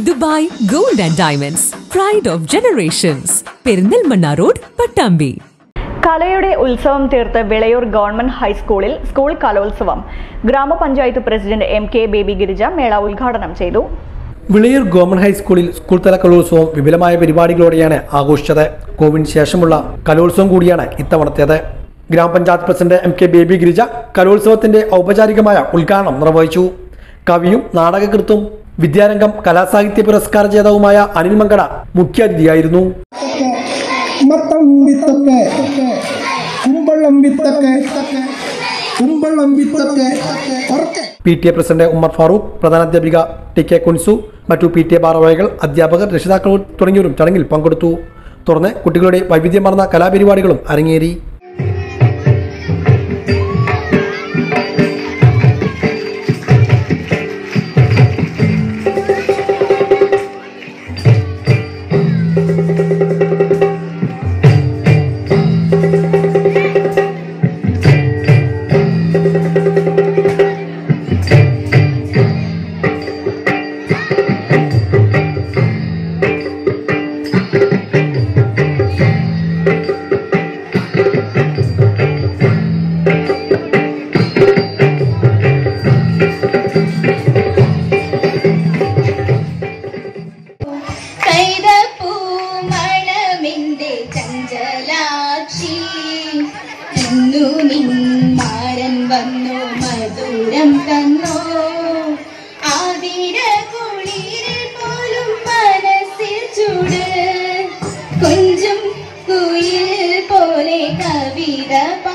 Dubai gold and diamonds pride of generations Perinthalmanna road Pattambi കലയുടെ ഉത്സവം തീർത്ത് വിളയൂർ ഗവൺമെന്റ് ഹൈസ്കൂളിൽ സ്കൂൾ കലോത്സവം ഗ്രാമപഞ്ചായത്ത് president M K Baby Girija മേള ഉദ്ഘാടനം ചെയ്തു വിളയൂർ ഗവൺമെന്റ് ഹൈസ്കൂളിൽ സ്കൂൾ തല കലോത്സവം വിപുലമായ പരിപാടികളോടെയാണ് ആഘോഷിച്ചത് കോവിഡിന് ശേഷമുള്ള കലോത്സവം കൂടിയാണ് ഇത്തവണത്തേത് ഗ്രാമപഞ്ചായത്ത് president M K Baby Girija കലോത്സവത്തിന്റെ ഔപചാരികമായ ഉദ്ഘാടനം നിർവഹിച്ചു കവിയും നാടകകൃത്തും വിദ്യാരംഗം കലാസാഹിത്യ പുരസ്കാര ജേതാവുമായ അനിൽ മങ്കട മുഖ്യാതിഥിയായിരുന്നു മത്തം വിത്തൊക്കെ കുമ്പളം വിത്തൊക്കെ കുമ്പളം വിത്തൊക്കെ ഉറക്കെ P T A president Ummer Farooq പ്രധാനാധ്യാപിക ടി കെ കുൻസു മറ്റു പി ടി എ ഭാരവാഹികൾ അധ്യാപകർ രക്ഷിതാക്കൾ തുടങ്ങിയവരും ചടങ്ങിൽ പങ്കെടുത്തു തുടർന്ന് കുട്ടികളുടെ വൈവിധ്യമാർന്ന കലാപരിപാടികളും അരങ്ങേറി കൈതപ്പൂമണമിന്റെ ചഞ്ചലാക്ഷി ഇന്നു നിന്മാരൻ വന്നു മധുരം തന്നു ആതിര കുളിരിൽ പോലും മനസ്സിൽ ചൂട് കൊഞ്ചും കുയിൽ പോലെ കവിത പാ